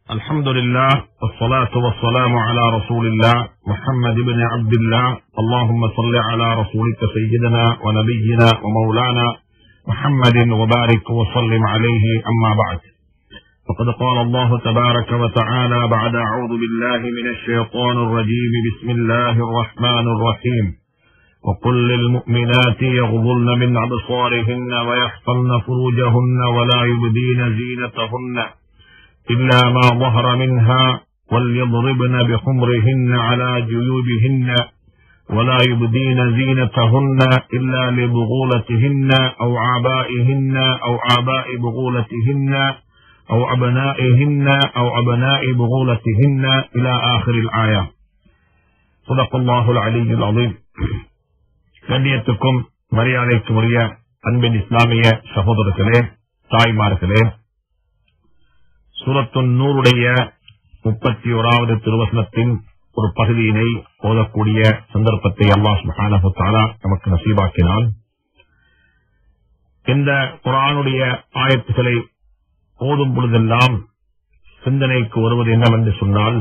الحمد لله والصلاة والسلام على رسول الله محمد بن عبد الله اللهم صل على رسولك سيدنا ونبينا ومولانا محمد وبارك وسلم عليه أما بعد فقد قال الله تبارك وتعالى بعد أعوذ بالله من الشيطان الرجيم بسم الله الرحمن الرحيم وقل للمؤمنات يغضن من أبصارهن ويحفظن فروجهن ولا يبدين زينتهن إلا ما ظهر منها وليضربن بخمرهن على جيوبهن ولا يبدين زينتهن إلا لبغولتهن أو آبائهن أو آباء بغولتهن أو أبنائهن أو أبناء بغولتهن إلى آخر الآية صدق الله العلي العظيم கண்ணியத்துக்கும் மரியாதைக்கும் உரிய அன்பின் இஸ்லாமிய சகோதரர்களே தாய்மார்களே சூரத்துன் நூறுடைய முப்பத்தி ஓராவது திருவசனத்தின் ஒரு பகுதியினை ஓதக்கூடிய சந்தர்ப்பத்தை அல்லாஹ் சுப்ஹானஹு தஆலா நமக்கு நசீபாக்கினான் இந்த குரானுடைய ஆயத்துக்களை ஓதும் பொழுதெல்லாம் சிந்தனைக்கு வருவது என்னவென்று சொன்னால்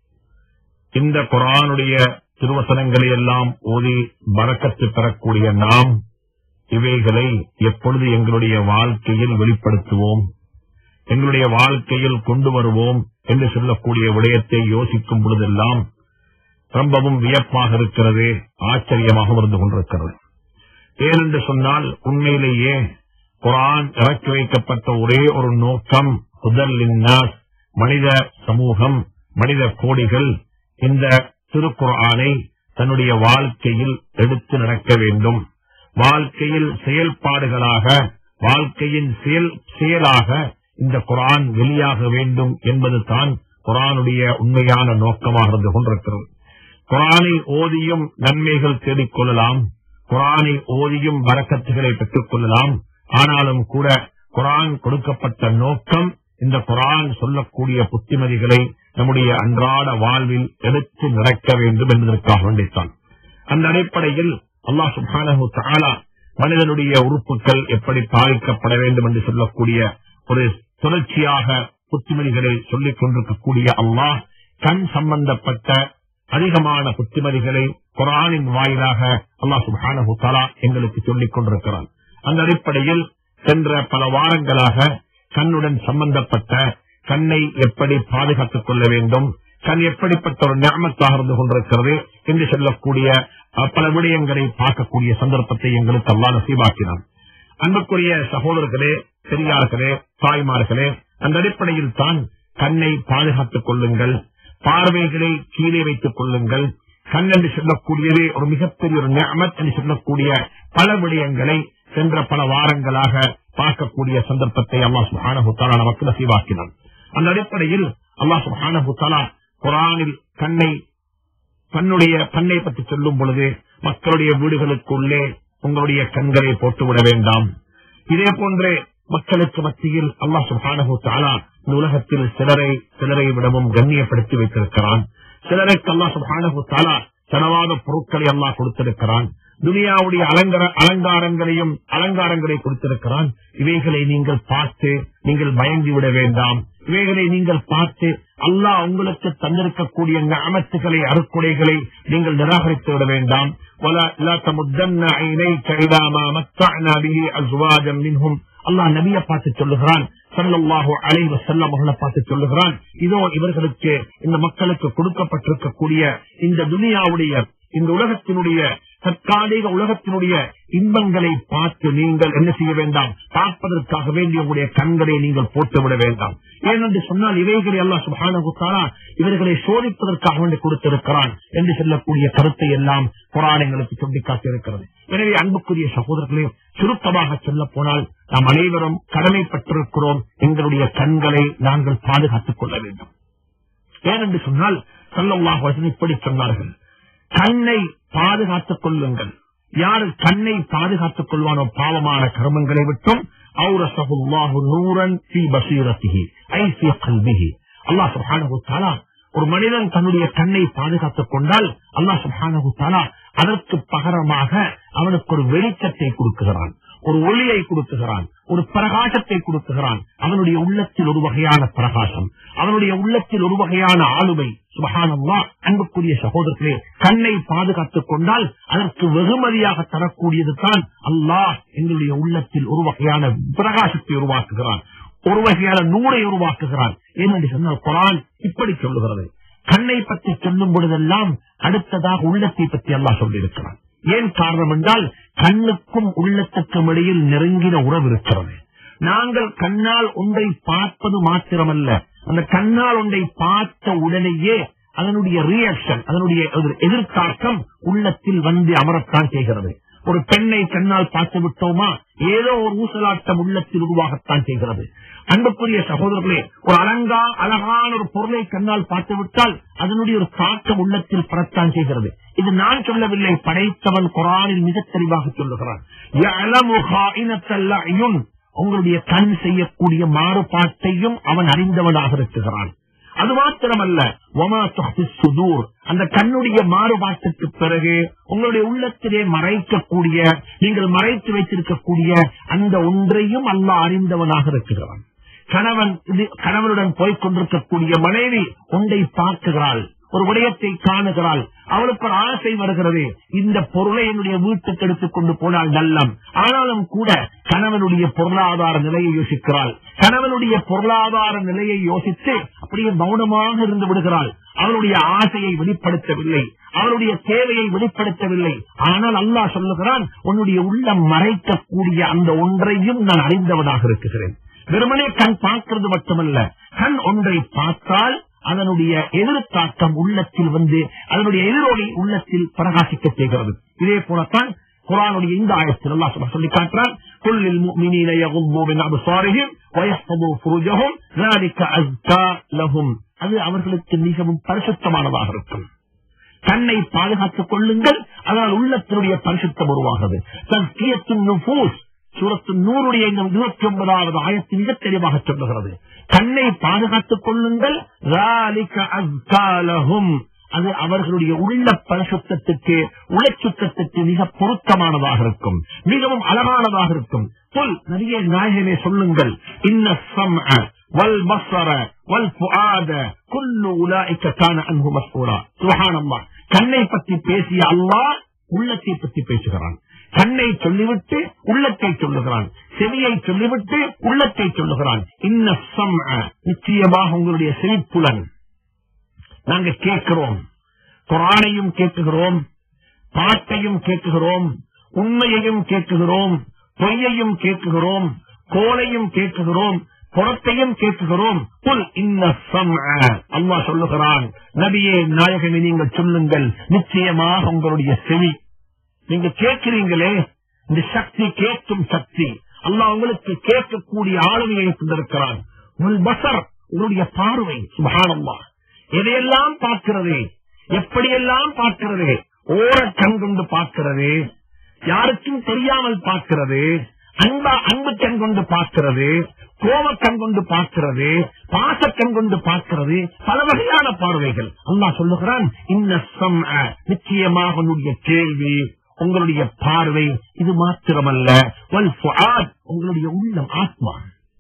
இந்த குரானுடைய திருவசனங்களை எல்லாம் ஓதி பறக்கத்து பெறக்கூடிய நாம் இவைகளை எப்பொழுது எங்களுடைய வாழ்க்கையில் வெளிப்படுத்துவோம் எங்களுடைய வாழ்க்கையில் கொண்டு வருவோம் என்று சொல்லக்கூடிய விடயத்தை யோசிக்கும் பொழுதெல்லாம் ரொம்பவும் வியப்பாக இருக்கிறது ஆச்சரியமாக இருந்து கொண்டிருக்கிறது ஏனென்று சொன்னால் உண்மையிலேயே குரான் இறக்கி வைக்கப்பட்ட ஒரே ஒரு நோக்கம் முதல் மனித சமூகம் மனித கோடிகள் இந்த திருக்குரானை தன்னுடைய வாழ்க்கையில் எடுத்து நடக்க வேண்டும் வாழ்க்கையில் செயல்பாடுகளாக வாழ்க்கையின் செயல் செயலாக இந்த குரான் வெளியாக வேண்டும் என்பது தான் குரானுடைய உண்மையான நோக்கமாக இருந்து கொண்டிருக்கிறது குரானை ஓதியும் நன்மைகள் தேடிக் கொள்ளலாம் குரானை ஓதியும் வரக்கத்துகளை பெற்றுக் கொள்ளலாம் ஆனாலும் கூட குரான் கொடுக்கப்பட்ட நோக்கம் இந்த குரான் சொல்லக்கூடிய புத்திமதிகளை நம்முடைய அன்றாட வாழ்வில் எடுத்து நடக்க வேண்டும் என்பதற்காக வேண்டித்தான் அந்த அடிப்படையில் அல்லாஹ் சுபானு தாலா மனிதனுடைய உறுப்புகள் எப்படி பாதிக்கப்பட வேண்டும் என்று சொல்லக்கூடிய ஒரு தொடர்ச்சியாக புத்திமதிகளை சொல்லிக் கொண்டிருக்கக்கூடிய அல்லாஹ் கண் சம்பந்தப்பட்ட அதிகமான புத்திமதிகளை குரானின் வாயிலாக அல்லாஹ் சுபானு தாலா எங்களுக்கு சொல்லிக் கொண்டிருக்கிறான் அந்த அடிப்படையில் சென்ற பல வாரங்களாக கண்ணுடன் சம்பந்தப்பட்ட கண்ணை எப்படி பாதுகாத்துக் கொள்ள வேண்டும் கண் எப்படிப்பட்ட ஒரு ஞாபகத்தாக இருந்து கொண்டிருக்கிறது என்று சொல்லக்கூடிய பல விடயங்களை பார்க்கக்கூடிய சந்தர்ப்பத்தை எங்களுக்கு அல்லா நசீபாக்கினான் அன்புக்குரிய சகோதரர்களே பெரியார்களே தாய்மார்களே அந்த அடிப்படையில் தான் கண்ணை பாதுகாத்துக் கொள்ளுங்கள் பார்வைகளை கீழே வைத்துக் கொள்ளுங்கள் கண் என்று சொல்லக்கூடியதே ஒரு மிகப்பெரிய ஒரு ஞாபகம் என்று சொல்லக்கூடிய பல விடயங்களை சென்ற பல வாரங்களாக பார்க்கக்கூடிய சந்தர்ப்பத்தை அல்லா சுஹானஹுத்தாலா நமக்கு நசீவாக்கினான் அந்த அடிப்படையில் அல்லா சுஹானஹுத்தாலா குரானில் கண்ணை தன்னுடைய கண்ணை பற்றி சொல்லும் பொழுது மக்களுடைய வீடுகளுக்குள்ளே உங்களுடைய கண்களை போட்டுவிட வேண்டாம் இதே போன்றே மக்களுக்கு மத்தியில் அல்லா சுஹானஹு தாலா இந்த உலகத்தில் சிலரை சிலரை விடவும் கண்ணியப்படுத்தி வைத்திருக்கிறான் சிலருக்கு அல்லா சுஹானஹு தாலா செலவாத பொருட்களை எல்லாம் கொடுத்திருக்கிறான் துனியாவுடைய அலங்கார அலங்காரங்களையும் அலங்காரங்களை கொடுத்திருக்கிறான் இவைகளை நீங்கள் பார்த்து நீங்கள் பயந்து விட வேண்டாம் இவைகளை நீங்கள் பார்த்து அல்லாஹ் உங்களுக்கு தந்திருக்கக்கூடிய அமைத்துகளை அறுக்குடைகளை நீங்கள் நிராகரித்து விட வேண்டாம் அல்லாஹ் நபிய பார்த்து சொல்லுகிறான் சல்லாஹூ அலைவ செல்லம் அவர்களை பார்த்து சொல்லுகிறான் இதோ இவர்களுக்கு இந்த மக்களுக்கு கொடுக்கப்பட்டிருக்கக்கூடிய இந்த துனியாவுடைய இந்த உலகத்தினுடைய தற்காலிக உலகத்தினுடைய இன்பங்களை பார்த்து நீங்கள் என்ன செய்ய வேண்டாம் பார்ப்பதற்காக வேண்டிய உங்களுடைய கண்களை நீங்கள் போட்டுவிட வேண்டாம் ஏனென்று சொன்னால் இவைகளை எல்லாம் சுபானகுத்தாரா இவர்களை சோதிப்பதற்காக வேண்டி கொடுத்திருக்கிறான் என்று சொல்லக்கூடிய கருத்தை எல்லாம் புராணங்களுக்கு சுட்டிக்காட்டியிருக்கிறது எனவே அன்புக்குரிய சகோதரர்களே சுருக்கமாக சொல்ல போனால் நாம் அனைவரும் கடமைப்பட்டிருக்கிறோம் எங்களுடைய கண்களை நாங்கள் பாதுகாத்துக் கொள்ள வேண்டும் ஏனென்று சொன்னால் சல்லாஹ் இப்படி சொன்னார்கள் கண்ணை பாதுகாத்துக் கொள்ளுங்கள் யாரு கண்ணை பாதுகாத்துக் கொள்வானோ பாவமான கர்மங்களை விட்டும் ஒரு மனிதன் தன்னுடைய கண்ணை பாதுகாத்துக் கொண்டால் அல்லா சுபானு தாலா அதற்கு பகரமாக அவனுக்கு ஒரு வெளிச்சத்தை கொடுக்குகிறான் ஒரு ஒளியை கொடுக்குகிறான் ஒரு பிரகாசத்தை கொடுக்குகிறான் அவனுடைய உள்ளத்தில் ஒரு வகையான பிரகாசம் அவனுடைய உள்ளத்தில் ஒரு வகையான ஆளுமை சுபகானம்மா அன்புக்குரிய சகோதரர்களே கண்ணை பாதுகாத்துக் கொண்டால் அதற்கு வெகுமதியாக தரக்கூடியது தான் அல்லாஹ் எங்களுடைய உள்ளத்தில் ஒரு வகையான பிரகாசத்தை உருவாக்குகிறான் ஒரு வகையான நூரை உருவாக்குகிறான் ஏனென்று சொன்னால் குரான் இப்படி சொல்லுகிறது கண்ணை பற்றி சொல்லும் பொழுதெல்லாம் அடுத்ததாக உள்ளத்தை பற்றி அல்லாஹ் சொல்லியிருக்கிறான் ஏன் காரணம் என்றால் கண்ணுக்கும் உள்ளத்துக்கும் இடையில் நெருங்கின உறவு இருக்கிறது நாங்கள் கண்ணால் ஒன்றை பார்ப்பது மாத்திரமல்ல அந்த கண்ணால் ஒன்றை பார்த்த உடனேயே அதனுடைய ரியாக்ஷன் அதனுடைய ஒரு எதிர்த்தாக்கம் உள்ளத்தில் வந்து அமரத்தான் செய்கிறது ஒரு பெண்ணை கண்ணால் பார்த்து விட்டோமா ஏதோ ஒரு ஊசலாட்டம் உள்ளத்தில் உருவாகத்தான் செய்கிறது அன்புக்குரிய சகோதரர்களே ஒரு அலங்கா அழகான ஒரு பொருளை கண்ணால் பார்த்து விட்டால் அதனுடைய ஒரு தாக்கம் உள்ளத்தில் பரத்தான் செய்கிறது இது நான் சொல்லவில்லை படைத்தவன் குரானில் மிக தெளிவாக சொல்லுகிறான் "யஅலமு ஹாயினத்தல் அயுன்." உங்களுடைய கண் செய்யக்கூடிய மாறுபாட்டையும் அவன் அறிந்தவனாக இருக்கிறான் அது மாத்திரமல்ல ஒமா தொஹ்பி சுதூர் அந்த கண்ணுடைய மாறுபாட்டுக்கு பிறகு உங்களுடைய உள்ளத்திலே மறைக்கக்கூடிய நீங்கள் மறைத்து வைத்திருக்கக்கூடிய அந்த ஒன்றையும் அல்லாஹ் அறிந்தவனாக இருக்கிறான் கணவன் இது- கணவனுடன் போய்க் கொண்டிருக்கக்கூடிய மனைவி ஒன்றை பார்க்குகிறாள் ஒரு விடயத்தை காணுகிறாள் அவளுக்கு ஒரு ஆசை வருகிறது இந்த பொருளை என்னுடைய வீட்டுக்கு எடுத்துக் கொண்டு போனால் நல்லம் ஆனாலும் கூட கணவனுடைய பொருளாதார நிலையை யோசிக்கிறாள் கணவனுடைய பொருளாதார நிலையை யோசித்து அப்படியே மௌனமாக இருந்து விடுகிறாள் அவளுடைய ஆசையை வெளிப்படுத்தவில்லை அவளுடைய தேவையை வெளிப்படுத்தவில்லை ஆனால் அல்லாஹ் சொல்லுகிறான் உன்னுடைய உள்ளம் மறைக்கக்கூடிய அந்த ஒன்றையும் நான் அறிந்தவனாக இருக்கிறேன் வெறுமனே கண் பார்க்கிறது மட்டுமல்ல கண் ஒன்றை பார்த்தால் அதனுடைய எதிர்த்தாக்கம் உள்ளத்தில் வந்து அதனுடைய எதிரொலி உள்ளத்தில் பிரகாசிக்க செய்கிறது இதே போலத்தான் குரானுடைய இந்த ஆயத்தில் அல்லாஹ் சுப்ஹானஹு சொல்லி காட்டுறான் குல்லில் முஃமினீன யகும்மு மின் அப்சாரிஹிம் வயஹ்ஃபது ஃபுருஜஹும் ذلك அஸ்கா லஹும் அது அவர்களுக்கு மிகவும் பரிசுத்தமானதாக இருக்கும் கண்ணை பாதுகாத்துக் கொள்ளுங்கள் அதனால் உள்ளத்தினுடைய பரிசுத்தம் உருவாகிறது தஸ்கியத்தின் நுபூஸ் சூரத்து நூறுடைய இந்த இருபத்தி ஒன்பதாவது ஆயத்து மிக தெளிவாக சொல்லுகிறது கண்ணை பாதுகாத்துக் கொள்ளுங்கள் ذَلِكَ أَزْكَى لَهُمْ. அது அவர்களுடைய உள்ள பரிசுத்தத்துக்கு உழைச்சுத்தத்துக்கு மிக பொருத்தமானதாக இருக்கும் மிகவும் அழகானதாக இருக்கும் சொல் நிறைய நாயகமே சொல்லுங்கள் இன்ன சம்அ வல் பஸ்ஸர வல் ஃபுஆத குல்லு உலாயிக கான அன்ஹு மஸ்ஊலா சுப்ஹானல்லாஹ் கண்ணை பற்றி பேசிய அல்லாஹ் உள்ளத்தை பற்றி பேசுகிறான் கண்ணை சொல்லிவிட்டு உள்ளத்தை சொல்லுகிறான் செவியை சொல்லிவிட்டு உள்ளத்தை சொல்லுகிறான் இன்ன சம்அ நிச்சயமாக உங்களுடைய செவிப்புலன் நாங்க கேட்கிறோம் குரானையும் கேட்குகிறோம் பாட்டையும் கேட்குகிறோம் உண்மையையும் கேட்குகிறோம் பொய்யையும் கேட்குகிறோம் கோலையும் கேட்குகிறோம் புறத்தையும் கேட்குகிறோம் புல் இன்ன சம்அ. அல்லாஹ் சொல்லுகிறான் நபியே நாயகமே நீங்கள் சொல்லுங்கள் நிச்சயமாக உங்களுடைய செவி நீங்க கேட்கிறீங்களே இந்த சக்தி கேட்கும் சக்தி அல்லாஹ் உங்களுக்கு கேட்கக்கூடிய ஆளுமையை தந்திருக்கிறான் உங்கள் பசர் உங்களுடைய பார்வை சுபஹானல்லா எதையெல்லாம் பார்க்கிறது எப்படியெல்லாம் பார்க்கிறது ஓர கண் கொண்டு பார்க்கிறது யாருக்கும் தெரியாமல் பார்க்கிறது அன்பா அன்பு கண் கொண்டு பார்க்கிறது கோப கண் கொண்டு பார்க்கிறது பாச கண் கொண்டு பார்க்கிறது பல வகையான பார்வைகள் அல்லாஹ் சொல்லுகிறான் இன்ன சம்அ. நிச்சயமாக உன்னுடைய கேள்வி உங்களுடைய பார்வை இது மாத்திரமல்ல வல் ஃபுஆத், உங்களுடைய உள்ளம் ஆத்மா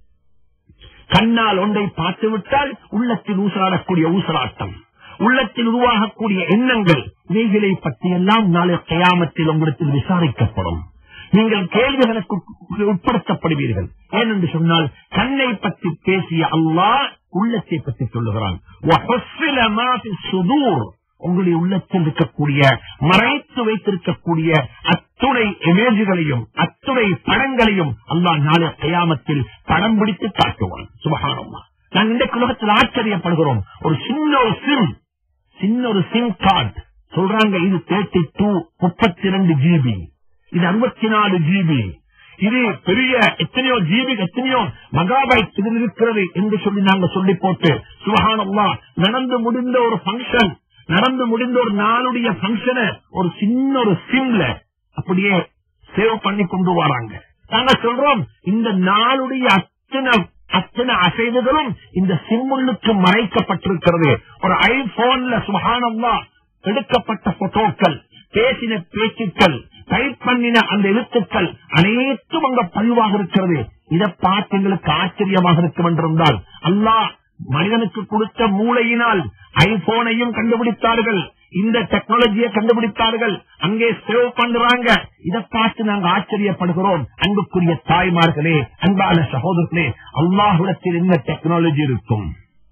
கண்ணால் ஒன்றை பார்த்து விட்டால் உள்ளத்தில் ஊசலாடக்கூடிய ஊசலாட்டம் உள்ளத்தில் உருவாகக்கூடிய எண்ணங்கள் இவைகளை பற்றியெல்லாம் நாளை கயாமத்தில் உங்களிடத்தில் விசாரிக்கப்படும் நீங்கள் கேள்விகளுக்கு உட்படுத்தப்படுவீர்கள் ஏனென்று சொன்னால் கண்ணை பற்றி பேசிய அல்லாஹ் உள்ளத்தை பற்றி சொல்லுகிறான் وَحُصِّلَ مَا فِي الصُّدُورِ உங்களுடைய உள்ளத்தில் இருக்கக்கூடிய மறைத்து வைத்திருக்கக்கூடிய அத்துணை இமேஜுகளையும் அத்துணை படங்களையும் அல்லாஹ் நாளை கயாமத்தில் படம் பிடித்து காட்டுவான் சுபகானம்மா நாங்கள் இந்த உலகத்தில் ஆச்சரியப்படுகிறோம் ஒரு சின்ன ஒரு சிம் சின்ன ஒரு சிம் கார்டு சொல்றாங்க இது தேர்ட்டி டூ முப்பத்தி ரெண்டு ஜிபி இது அறுபத்தி நாலு ஜிபி இது பெரிய எத்தனையோ ஜிபி எத்தனையோ மெகாபைட் இதில் இருக்கிறது என்று சொல்லி நாங்க சொல்லி போட்டு சுபஹானல்லா நடந்து முடிந்த ஒரு ஃபங்க்ஷன் நடந்து முடிந்த ஒரு நாளுடைய ஃபங்க்ஷனை ஒரு சின்ன ஒரு சிம்ல அப்படியே சேவ் பண்ணி கொண்டு வராங்க நாங்க சொல்றோம் இந்த நாளுடைய அத்தனை அத்தனை அசைவுகளும் இந்த சிம்முள்ளுக்கு மறைக்கப்பட்டிருக்கிறது ஒரு ஐபோன்ல சுபஹானல்லா எடுக்கப்பட்ட போட்டோக்கள் பேசின பேச்சுக்கள் டைப் பண்ணின அந்த எழுத்துக்கள் அனைத்தும் அங்க பதிவாக இருக்கிறது இதை பார்த்து எங்களுக்கு ஆச்சரியமாக இருக்கும் என்றிருந்தால் அல்லாஹ் மனிதனுக்கு கொடுத்த மூளையினால் ஐபோனையும் கண்டுபிடித்தார்கள் இந்த டெக்னாலஜியை கண்டுபிடித்தார்கள் அங்கே சேவ் பண்றாங்க இதை பார்த்து நாங்க ஆச்சரியப்படுகிறோம் அன்புக்குரிய தாய்மார்களே அன்பான சகோதரர்களே அல்லாஹுடத்தில் என்ன டெக்னாலஜி இருக்கும்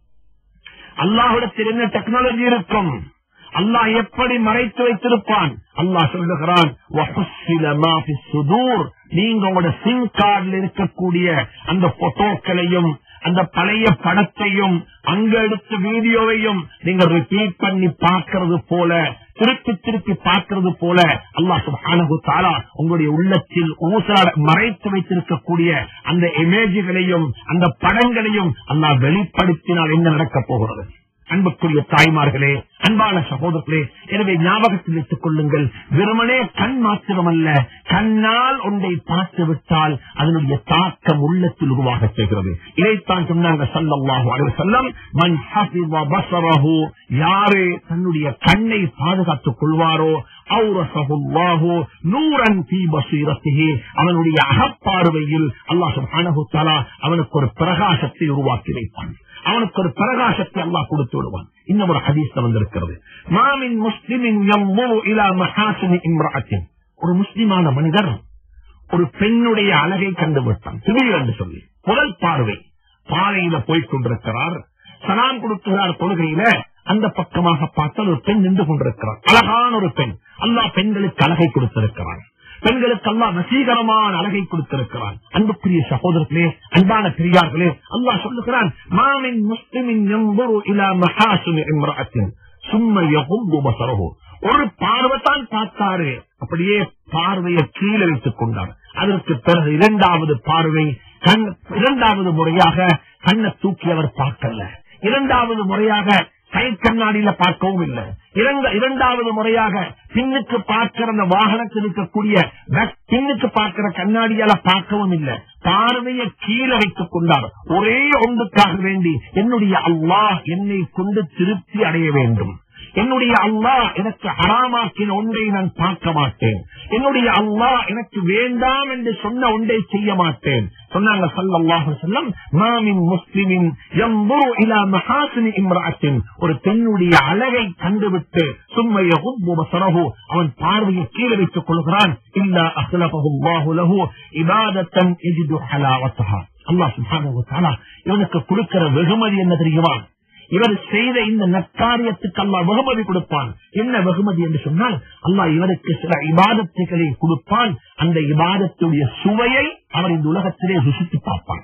அல்லாஹுடத்தில் என்ன டெக்னாலஜி இருக்கும் அல்லாஹ் எப்படி மறைத்து வைத்திருப்பான் அல்லாஹ் சொல்லுகிறான் "வஹுஸ்ஸில மா ஃபிஸ் சுதூர்." நீங்க உங்களோட சிம் கார்டில் இருக்கக்கூடிய அந்த போட்டோக்களையும் அந்த பழைய படத்தையும் அங்க எடுத்த வீடியோவையும் நீங்க ரிப்பீட் பண்ணி பார்க்கிறது போல திருப்பி திருப்பி பார்க்கிறது போல அல்லாஹ் சுப்ஹானஹு தஆலா உங்களுடைய உள்ளத்தில் ஊசாட மறைத்து வைத்திருக்கக்கூடிய அந்த இமேஜ்களையும் அந்த படங்களையும் அல்லாஹ் வெளிப்படுத்தினால் என்ன நடக்கப் போகிறது அன்புக்குரிய தாய்மார்களே அன்பான சகோதரர்களே எனவே ஞாபகத்தில் வைத்துக் கொள்ளுங்கள் வெறுமனே கண் மாத்திரமல்ல கண்ணால் ஒன்றை பார்த்து விட்டால் அதனுடைய தாக்கம் உள்ளத்தில் உருவாக செய்கிறது இதைத்தான் சொன்னாங்க சல்லல்லாஹு அலைஹி வஸல்லம் மன் ஹஃபிظ பஸரஹு யாரு தன்னுடைய கண்ணை பாதுகாத்துக் கொள்வாரோ அவுரசஹுல்லாஹு நூரன் ஃபீ பஸீரத்திஹி அவனுடைய அகப்பார்வையில் அல்லாஹ் சுப்ஹானஹு தஆலா அவனுக்கு ஒரு பிரகாசத்தை உருவாக்கி வைப்பான் அவனுக்கு ஒரு பிரகாசத்தை அல்லாஹ் கொடுத்து விடுவான் இன்னும் ஒரு ஹதீஸ் வந்திருக்கிறது மாமின் முஸ்லிமின் யம்முரு இலா மஹாசினி இம்ராத்தின் ஒரு முஸ்லிமான மனிதர் ஒரு பெண்ணுடைய அழகை கண்டுபிடித்தான் திடீரென்று சொல்லி முதல் பார்வை பாறையில போய்க் கொண்டிருக்கிறார் சலாம் கொடுக்கிறார் தொழுகையில அந்த பக்கமாக பார்த்தால் ஒரு பெண் நின்று கொண்டிருக்கிறார் அழகான ஒரு பெண் அல்லாஹ் பெண்களுக்கு அழகை கொடுத்திருக்கிறார் பெண்களுக்கு அல்லாஹ் வசீகரமான அழகை கொடுத்திருக்கிறான் அன்புக்குரிய சகோதரர்களே அன்பான பெரியார்களே அல்லாஹ் சொல்லுகிறான் மாமின் முஸ்லிமின் எம்பரு இலா மஹாசுனி இம்ராத்தின் சும்ம யகுந்து பசரஹு ஒரு பார்வைத்தான் பார்த்தாரு அப்படியே பார்வையை கீழே வைத்துக் கொண்டார் அதற்கு பிறகு இரண்டாவது பார்வை கண் இரண்டாவது முறையாக கண்ணை தூக்கி அவர் பார்க்கல இரண்டாவது முறையாக கை கண்ணாடியில பார்க்கவும் இல்லை இரண்ட- இரண்டாவது முறையாக பின்னுக்கு பார்க்கிற அந்த வாகனத்தில் இருக்கக்கூடிய back- பின்னுக்கு பார்க்கிற கண்ணாடியால பார்க்கவும் இல்லை பார்வையை கீழே வைத்துக் கொண்டார் ஒரே ஒன்றுக்காக வேண்டி என்னுடைய அல்லாஹ் என்னை கொண்டு திருப்தி அடைய வேண்டும் என்னுடைய அல்லாஹ் எனக்கு ஹராமாக்கின ஒன்றை நான் பார்க்க மாட்டேன் என்னுடைய அல்லாஹ் எனக்கு வேண்டாம் என்று சொன்ன ஒன்றை செய்ய மாட்டேன் சொன்னாங்க ஸல்லல்லாஹு அலைஹி வஸல்லம் மாமின் முஸ்லிமின் யன்ظر இலா மஹாசினி இம்ராத்தின் ஒரு பெண்ணுடைய அழகை கண்டுவிட்டு சும்ம யகுப்பு பஸரஹு அவன் பார்வையை கீழே வைத்துக் கொள்கிறான் இல்லா அஹ்லஃபஹு அல்லாஹு லஹு இபாதத்தன் யஜிது ஹலாவத்தஹா அல்லாஹ் சுப்ஹானஹு வ தஆலா இவனுக்கு கொடுக்கிற வெகுமதி என்ன தெரியுமா இவர் செய்த இந்த நற்காரியத்துக்கு அல்லாஹ் வெகுமதி கொடுப்பான் என்ன வெகுமதி என்று சொன்னால் அல்லாஹ் இவருக்கு சில இபாதத்துகளை கொடுப்பான் அந்த இபாதத்துடைய சுவையை அவர் இந்த உலகத்திலே ருசித்து பார்ப்பான்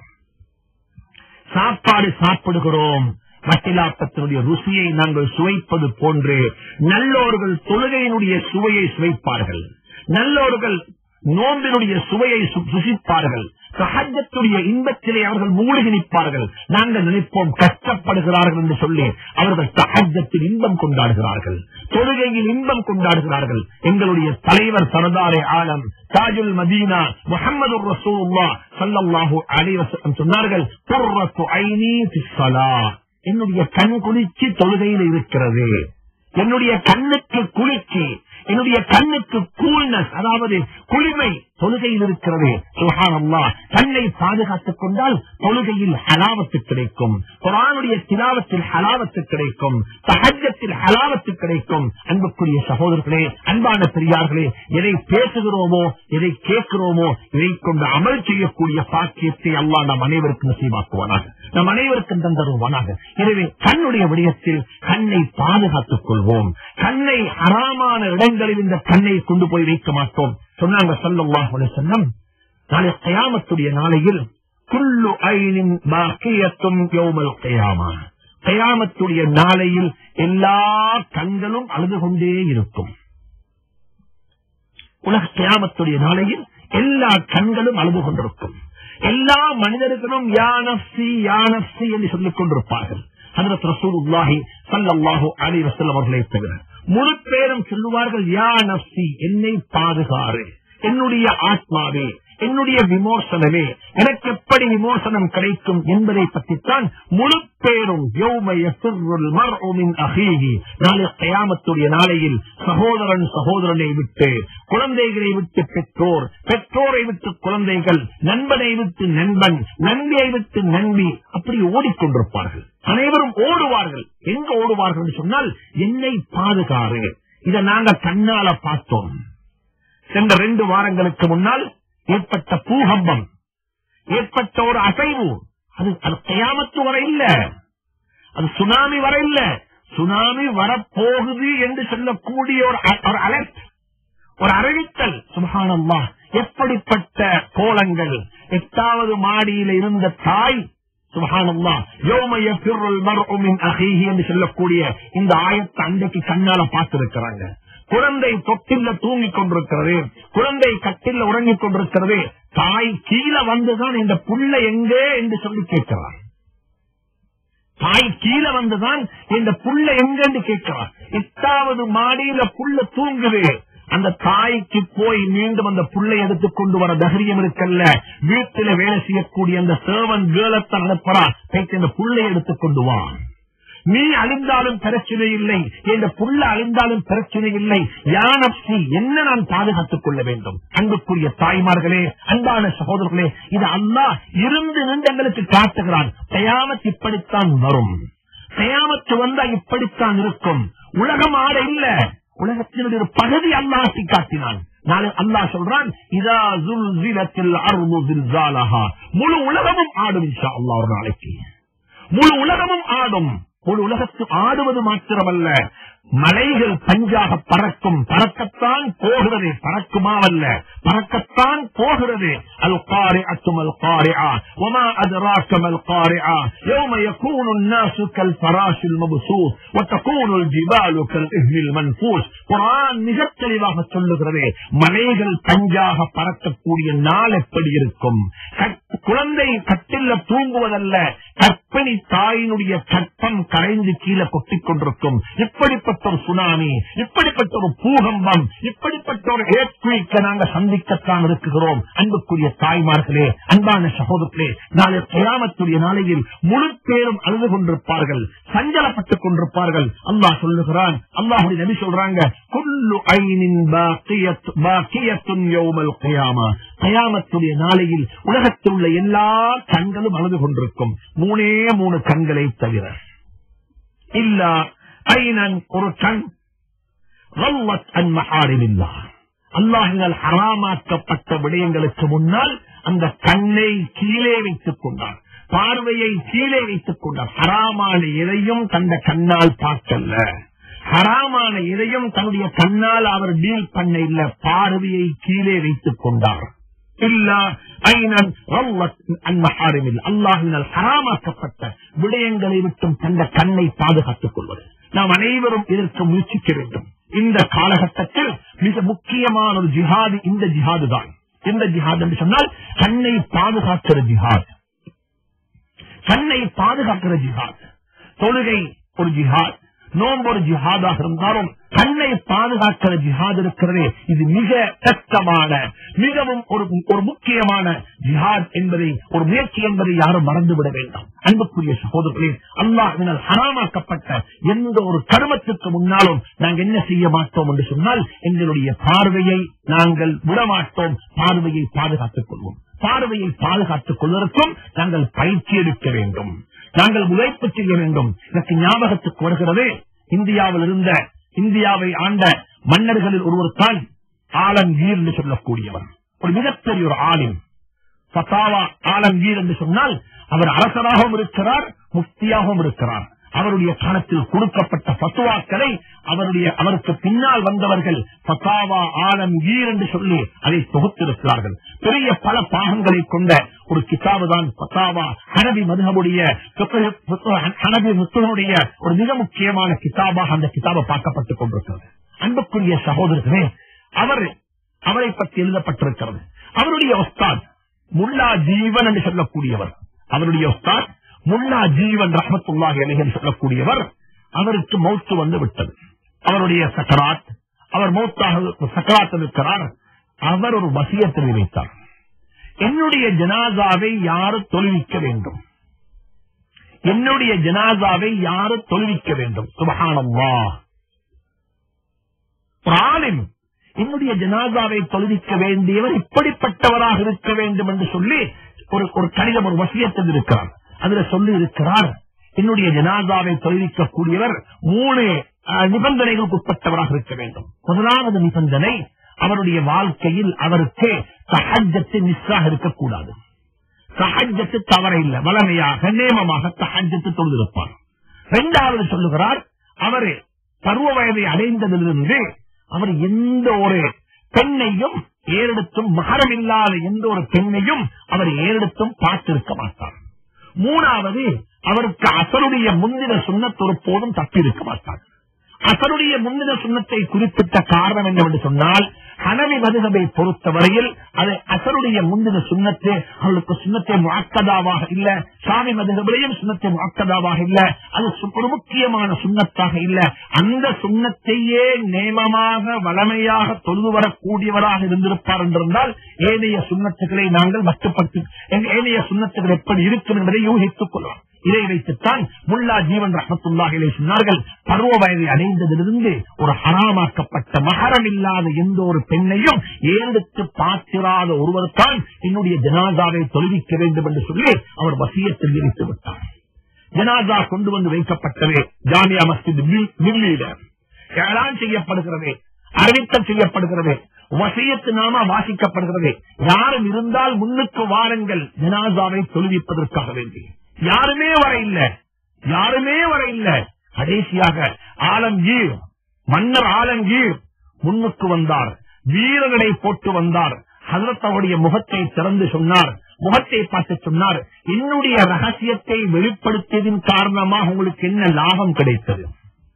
சாப்பாடு சாப்பிடுகிறோம் வட்டிலாப்பத்தினுடைய ருசியை நாங்கள் சுவைப்பது போன்று நல்லோர்கள் தொழுகையினுடைய சுவையை சுவைப்பார்கள் நல்லோர்கள் நோம்பினுடைய சுவையை சு- சுசிப்பார்கள் சஹஜத்துடைய இன்பத்திலே அவர்கள் மூழ்கி நிற்பார்கள் நாங்கள் நினைப்போம் கஷ்டப்படுகிறார்கள் என்று சொல்லி அவர்கள் சஹஜத்தில் இன்பம் கொண்டாடுகிறார்கள் தொழுகையில் இன்பம் கொண்டாடுகிறார்கள் எங்களுடைய தலைவர் சரதாரே ஆலம் தாஜுல் மதீனா முகமது ரசூல்லா சல்லல்லாஹு அலைஹி வஸல்லம் சொன்னார்கள் குர்ரத்து ஐனி ஃபிஸ் ஸலாத். என்னுடைய கண் குளிர்ச்சி தொழுகையில் இருக்கிறது என்னுடைய கண்ணுக்கு குளிர்ச்சி என்னுடைய கண்ணுக்கு கூல்னஸ் அதாவது குளிமை தொழுகையில் இருக்கிறது சுஹானல்லாஹ் கண்ணை பாதுகாத்துக் கொண்டால் தொழுகையில் ஹலாவத்து கிடைக்கும் குரானுடைய திலாவத்தில் ஹலாவத்து கிடைக்கும் சஹஜத்தில் ஹலாவத்து கிடைக்கும் அன்புக்குரிய சகோதரர்களே அன்பான பெரியார்களே எதை பேசுகிறோமோ எதை கேட்கிறோமோ இதை கொண்டு அமல் செய்யக்கூடிய பாக்கியத்தை அல்லாஹ் நம் அனைவருக்கும் நசீவாக்குவானாக நம் அனைவருக்கும் தந்தருவானாக எனவே கண்ணுடைய விடயத்தில் கண்ணை பாதுகாத்துக் கொள்வோம் கண்ணை அறாமான இடங்களில் இந்த கண்ணை கொண்டு போய் வைக்க மாட்டோம் சொன்னாங்க ஸல்லல்லாஹு அலைஹி வஸல்லம் நாளை கயாமத்துடைய நாளையில் குல்லு ஐனின் பாக்கியத்தும் யௌமல் கயாமா கயாமத்துடைய நாளையில் எல்லா கண்களும் அழுது கொண்டே இருக்கும் உலக கியாமத்துடைய நாளையில் எல்லா கண்களும் அழுது கொண்டிருக்கும் எல்லா மனிதர்களும் யானப்சி யானப்சி என்று சொல்லிக் கொண்டிருப்பார்கள் ஹதரத் ரசூலுல்லாஹி ஸல்லல்லாஹு அலைஹி வஸல்லம் அவர்களை தவிர முழு பேரும் சொல்லுவார்கள் யா நப்சி என்னை பாதுகாரு என்னுடைய ஆத்மாவே என்னுடைய விமோசனமே எனக்கு எப்படி விமோசனம் கிடைக்கும் என்பதை பற்றித்தான் முழு பேரும் நாளை கயாமத்துடைய நாளையில் சகோதரன் சகோதரனை விட்டு குழந்தைகளை விட்டு பெற்றோர் பெற்றோரை விட்டு குழந்தைகள் நண்பனை விட்டு நண்பன் நன்பியை விட்டு நன்பி அப்படி ஓடிக்கொண்டிருப்பார்கள் அனைவரும் ஓடுவார்கள் எங்க ஓடுவார்கள் என்று சொன்னால் என்னை பாதுகாறு இதை நாங்க கண்ணால பார்த்தோம் சென்ற ரெண்டு வாரங்களுக்கு முன்னால் ஏற்பட்ட பூகம்பம் ஏற்பட்ட ஒரு அசைவு அது அது கயாமத்து வர இல்ல அது சுனாமி வர இல்ல சுனாமி வரப்போகுது என்று சொல்லக்கூடிய ஒரு அ- ஒரு அலர்ட் ஒரு அறிவித்தல் சுபஹானல்லா எப்படிப்பட்ட கோலங்கள் எட்டாவது மாடியில இருந்த தாய் சுபஹானல்லா யோமய பிறல் மர்உமின் அஹீஹி என்று சொல்லக்கூடிய இந்த ஆயத்தை அன்றைக்கு கண்ணால பார்த்திருக்கிறாங்க குழந்தை தொட்டில்ல தூங்கிக் கொண்டிருக்கிறது குழந்தை கட்டில்ல உறங்கிக் கொண்டிருக்கிறது தாய் கீழே வந்துதான் இந்த புள்ள எங்கே என்று சொல்லி கேட்கிறார் தாய் கீழே வந்துதான் இந்த புள்ள எங்கன்னு கேட்கிறார் எட்டாவது மாடியில புள்ள தூங்குது அந்த தாய்க்கு போய் மீண்டும் அந்த புள்ளை எடுத்துக் கொண்டு வர தைரியம் இருக்கல்ல வீட்டில வேலை செய்யக்கூடிய அந்த சேவன் கேளத்தை அனுப்புறா போயிட்டு இந்த புள்ளை எடுத்துக் கொண்டு வா நீ அழிந்தாலும் பிரச்சனை இல்லை என்ற புள்ள அழிந்தாலும் பிரச்சனை இல்லை யானப்சி என்ன நான் பாதுகாத்துக் கொள்ள வேண்டும் அன்புக்குரிய தாய்மார்களே அன்பான சகோதரர்களே இது அல்லாஹ் இருந்து நின்று எங்களுக்கு காட்டுகிறான் தயாமத் இப்படித்தான் வரும் தயாமத்து வந்தா இப்படித்தான் இருக்கும் உலகம் ஆட இல்ல உலகத்தினுடைய ஒரு பகுதி அல்லாஹ் காட்டினான் நாளை அல்லாஹ் சொல்றான் இதா ஜுல்சிலத்தில் அர்து ஜில்சாலஹா முழு உலகமும் ஆடும் இன்ஷா அல்லாஹ் ஒரு நாளைக்கு முழு உலகமும் ஆடும் முழு உலகத்து ஆடுவது மாத்திரமல்ல மலைகள் பஞ்சாக பறக்கும் பறக்கத்தான் போகிறது பறக்குமாவல்ல பறக்கத்தான் போகிறது அல் காரி அத்துமல் காரியா ஒமா அதுராக்கமல் காரியா يوم يكون الناس كالفراش المبثوث وتكون الجبال كالإهل المنفوس குரான் மிகத் தெளிவாக சொல்லுகிறது மலைகள் பஞ்சாக பறக்கக்கூடிய நாள் எப்படி இருக்கும் கட்- குழந்தை கட்டில்ல தூங்குவதல்ல கற்பிணி தாயினுடைய கற்பம் கரைந்து கீழே கொட்டிக் கொண்டிருக்கும் இப்படிப்பட்ட ஒரு சுனாமி இப்படிப்பட்ட ஒரு பூகம்பம் இப்படிப்பட்ட ஒரு ஏற்குவிக்க நாங்கள் சந்திக்கத்தான் இருக்குகிறோம் அன்புக்குரிய தாய்மார்களே அன்பான சகோதரர்களே நாளை கிராமத்துடைய நாளையில் முழு பேரும் அழுது கொண்டிருப்பார்கள் சஞ்சலப்பட்டுக் கொண்டிருப்பார்கள் அல்லாஹ் சொல்லுகிறான் அல்லாஹுடைய நபி சொல்றாங்க குல்லு ஐனின் பாக்கியத் பாக்கியத்துன் யௌமல் கியாமா கயாமத்துடைய நாளையில் உலகத்தில் உள்ள எல்லா கண்களும் அழுது கொண்டிருக்கும் மூணே மூணு கண்களை தவிர இல்ல ஐனன் ஒரு கண் غلت عن محارم الله அல்லாஹினால் ஹராமாக்கப்பட்ட விடயங்களுக்கு முன்னால் அந்த கண்ணை கீழே வைத்துக் கொண்டார் பார்வையை கீழே வைத்துக் கொண்டார் ஹராமான எதையும் கண்ட கண்ணால் பார்க்கல ஹராமான எதையும் தன்னுடைய கண்ணால் அவர் டீல் பண்ண இல்ல பார்வையை கீழே வைத்துக் கொண்டார் இல்ல ஐனன் ரல்லத் அன் மஹாரிமில் அல்லாஹினால் ஹராமாக்கப்பட்ட விடயங்களை விட்டும் தந்த கண்ணை பாதுகாத்துக் கொள்வது நாம் அனைவரும் இதற்கு முயற்சிக்க வேண்டும் இந்த காலகட்டத்தில் மிக முக்கியமான ஒரு ஜிஹாது இந்த ஜிஹாது தான் இந்த ஜிஹாத் என்று சொன்னால் கண்ணை பாதுகாக்கிற ஜிஹாத் கண்ணை பாதுகாக்கிற ஜிஹாத் தொழுகை ஒரு ஜிஹாத் நோன்பு ஒரு ஜிஹாதாக இருந்தாலும் கண்ணை பாதுகாக்கிற ஜிஹாத் இருக்கிறதே இது மிக கஷ்டமான மிகவும் ஒரு ஒரு முக்கியமான ஜிஹாத் என்பதை ஒரு முயற்சி என்பதை யாரும் மறந்துவிட வேண்டாம் அன்புக்குரிய சகோதரர்களே அல்லாஹினால் ஹராமாக்கப்பட்ட எந்த ஒரு கருமத்துக்கு முன்னாலும் நாங்கள் என்ன செய்ய மாட்டோம் என்று சொன்னால் எங்களுடைய பார்வையை நாங்கள் விடமாட்டோம் பார்வையை பாதுகாத்துக் கொள்வோம் பார்வையை பாதுகாத்துக் கொள்வதற்கும் நாங்கள் பயிற்சி எடுக்க வேண்டும் நாங்கள் உழைப்பு செய்ய வேண்டும் எனக்கு ஞாபகத்துக்கு வருகிறது இந்தியாவில் இருந்த இந்தியாவை ஆண்ட மன்னர்களில் ஒருவர் தான் ஆலங்கீர் என்று சொல்லக்கூடியவர் ஒரு மிகப்பெரிய ஒரு ஆலிம் ஃபத்தாவா ஆலங்கீர் என்று சொன்னால் அவர் அரசராகவும் இருக்கிறார் முஃப்தியாகவும் இருக்கிறார் அவருடைய காலத்தில் கொடுக்கப்பட்ட பத்துவாக்களை அவருடைய அவருக்கு பின்னால் வந்தவர்கள் பத்தாவா ஆலம்கீர் என்று சொல்லி அதை தொகுத்திருக்கிறார்கள் பெரிய பல பாகங்களை கொண்ட ஒரு கிதாபு தான் பத்தாவா ஹனபி மதுகமுடைய ஹனபி முத்துவனுடைய ஒரு மிக முக்கியமான கிதாபாக அந்த கிதாபை பார்க்கப்பட்டுக் கொண்டிருக்கிறது அன்புக்குரிய சகோதரர்களே அவர் அவரை பற்றி எழுதப்பட்டிருக்கிறது அவருடைய ஒஸ்தாத் முல்லா ஜீவன் என்று சொல்லக்கூடியவர் அவருடைய ஒஸ்தாத் முல்லா ஜீவன் ரஹமத்துல்லாஹி அலைஹி என்று சொல்லக்கூடியவர் அவருக்கு மௌத்து வந்து விட்டது அவருடைய சக்கராத் அவர் மௌத்தாக சக்கராத் இருக்கிறார் அவர் ஒரு வசியத்தை வைத்தார் என்னுடைய ஜனாசாவை யாரு தொழுவிக்க வேண்டும் என்னுடைய ஜனாசாவை யாரு தொழுவிக்க வேண்டும் சுபஹானல்லா ஒரு ஆலிம் என்னுடைய ஜனாசாவை தொழுவிக்க வேண்டியவர் இப்படிப்பட்டவராக இருக்க வேண்டும் என்று சொல்லி ஒரு ஒரு கடிதம் ஒரு வசியத்தில் இருக்கிறார் அதுல சொல்லி இருக்கிறார் என்னுடைய ஜனாசாவை தொழுவிக்கக்கூடியவர் மூணு அஹ், நிபந்தனைகளுக்கு உட்பட்டவராக இருக்க வேண்டும் முதலாவது நிபந்தனை அவருடைய வாழ்க்கையில் அவருக்கு சஹஜத்து மிஸ்ஸாக இருக்கக்கூடாது சஹஜத்து தவற இல்லை வளமையாக நேமமாக சஹஜத்து தொழுதிருப்பார் இரண்டாவது சொல்லுகிறார் அவர் பருவ வயதை அடைந்ததிலிருந்து அவர் எந்த ஒரு பெண்ணையும் ஏறெடுத்தும் மகரமில்லாத எந்த ஒரு பெண்ணையும் அவர் ஏறெடுத்தும் பார்த்திருக்க மாட்டார் மூணாவது அவருக்கு அசருடைய முந்தின சுண்ணத் ஒரு போதும் தப்பியிருக்க மாட்டார் அசருடைய முந்தின சுண்ணத்தை குறிப்பிட்ட காரணம் என்னவென்று சொன்னால் ஹனவி மதுகபை பொறுத்தவரையில் அது அசருடைய முந்தின சுண்ணத்து அவளுக்கு சுண்ணத்தை முழக்கதாவாக இல்ல சாமி மதுகபிலையும் சுண்ணத்தை முழக்கதாவாக இல்ல அது சு- ஒரு முக்கியமான சுண்ணத்தாக இல்ல அந்த சுண்ணத்தையே நேமமாக வளமையாக தொழுது வரக்கூடியவராக இருந்திருப்பார் என்றிருந்தால் ஏனைய சுண்ணத்துக்களை நாங்கள் மட்டுப்படுத்தி ஏனைய சுண்ணத்துகள் எப்படி இருக்கும் என்பதை யூகித்துக் கொள்ளலாம் இதை வைத்துத்தான் முல்லா ஜீவன் ரஹமத்துல்லாஹிலே சொன்னார்கள் பருவ வயதை அடைந்ததிலிருந்து ஒரு ஹராமாக்கப்பட்ட மகரம் இல்லாத எந்த ஒரு பெண்ணையும் ஏறெடுத்து பார்த்திராத ஒருவர் தான் என்னுடைய ஜனாதாவை தொழுவிக்க வேண்டும் என்று சொல்லி அவர் வசியத்தில் விரித்து விட்டார் ஜனாதா கொண்டு வந்து வைக்கப்பட்டவே ஜாமியா மஸ்ஜித் மில்லியில ஏழான் செய்யப்படுகிறது அறிவித்தல் செய்யப்படுகிறது வசியத்து நாம வாசிக்கப்படுகிறது யாரும் இருந்தால் முன்னுக்கு வாருங்கள் ஜனாதாவை தொழுவிப்பதற்காக வேண்டி யாருமே வர இல்ல யாருமே வர இல்ல கடைசியாக ஆலம்கீர் மன்னர் ஆலம்கீர் முன்னுக்கு வந்தார் வீரர்களை போட்டு வந்தார் ஹசரத் அவருடைய முகத்தை திறந்து சொன்னார் முகத்தை பார்த்து சொன்னார் என்னுடைய ரகசியத்தை வெளிப்படுத்தியதின் காரணமாக உங்களுக்கு என்ன லாபம் கிடைத்தது